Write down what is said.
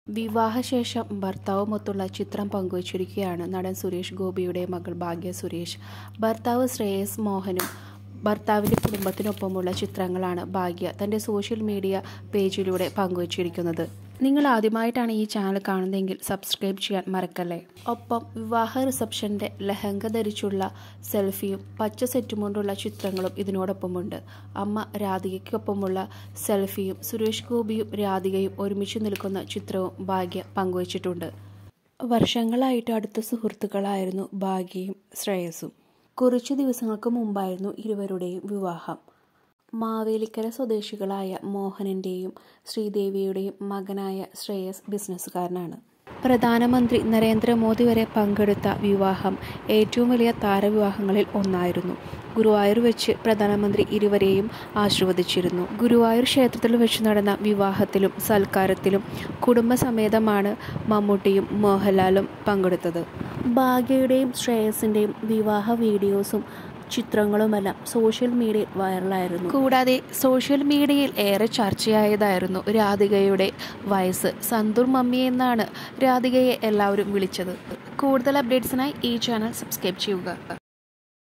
വിവാഹശേഷം ഭർത്താവുമൊത്തുള്ള ചിത്രം പങ്കുവച്ചിരിക്കുകയാണ് നടൻ സുരേഷ് ഗോപിയുടെ മകൾ ഭാഗ്യ സുരേഷ് ഭർത്താവ് ശ്രേയസ് മോഹനും ഭർത്താവിൻ്റെ കുടുംബത്തിനൊപ്പമുള്ള ചിത്രങ്ങളാണ് ഭാഗ്യ തൻ്റെ സോഷ്യൽ മീഡിയ പേജിലൂടെ പങ്കുവച്ചിരിക്കുന്നത് നിങ്ങൾ ആദ്യമായിട്ടാണ് ഈ ചാനൽ കാണുന്നതെങ്കിൽ സബ്സ്ക്രൈബ് ചെയ്യാൻ മറക്കല്ലേ ഒപ്പം വിവാഹ റിസപ്ഷൻ്റെ ലഹങ്ക ധരിച്ചുള്ള സെൽഫിയും പച്ച സെറ്റും കൊണ്ടുള്ള ചിത്രങ്ങളും ഇതിനോടൊപ്പമുണ്ട് അമ്മ രാധികയ്ക്കൊപ്പമുള്ള സെൽഫിയും സുരേഷ് ഗോപിയും രാധികയും ഒരുമിച്ച് നിൽക്കുന്ന ചിത്രവും ഭാഗ്യ പങ്കുവച്ചിട്ടുണ്ട് വർഷങ്ങളായിട്ട് അടുത്ത സുഹൃത്തുക്കളായിരുന്നു ഭാഗ്യയും ശ്രേയസും കുറച്ചു ദിവസങ്ങൾക്ക് മുമ്പായിരുന്നു ഇരുവരുടെയും വിവാഹം മാവേലിക്കര സ്വദേശികളായ മോഹനന്റെയും ശ്രീദേവിയുടെയും മകനായ ശ്രേയസ് ബിസിനസ്സുകാരനാണ് പ്രധാനമന്ത്രി നരേന്ദ്രമോദി വരെ പങ്കെടുത്ത വിവാഹം ഏറ്റവും വലിയ താരവിവാഹങ്ങളിൽ ഒന്നായിരുന്നു ഗുരുവായൂർ വെച്ച് പ്രധാനമന്ത്രി ഇരുവരെയും ആശീർവദിച്ചിരുന്നു ഗുരുവായൂർ ക്ഷേത്രത്തിൽ വെച്ച് നടന്ന വിവാഹത്തിലും സൽക്കാരത്തിലും കുടുംബസമേതമാണ് മമ്മൂട്ടിയും മോഹൻലാലും പങ്കെടുത്തത് ഭാഗ്യയുടെയും ശ്രേയസിൻ്റെയും വിവാഹ വീഡിയോസും ചിത്രങ്ങളുമെല്ലാം സോഷ്യൽ മീഡിയയിൽ വൈറലായിരുന്നു കൂടാതെ സോഷ്യൽ മീഡിയയിൽ ഏറെ ചർച്ചയായതായിരുന്നു രാധികയുടെ വയസ്സ് സന്തൂർ മമ്മി എന്നാണ് രാധികയെ എല്ലാവരും വിളിച്ചത് കൂടുതൽ അപ്ഡേറ്റ്സിനായി ഈ ചാനൽ സബ്സ്ക്രൈബ് ചെയ്യുക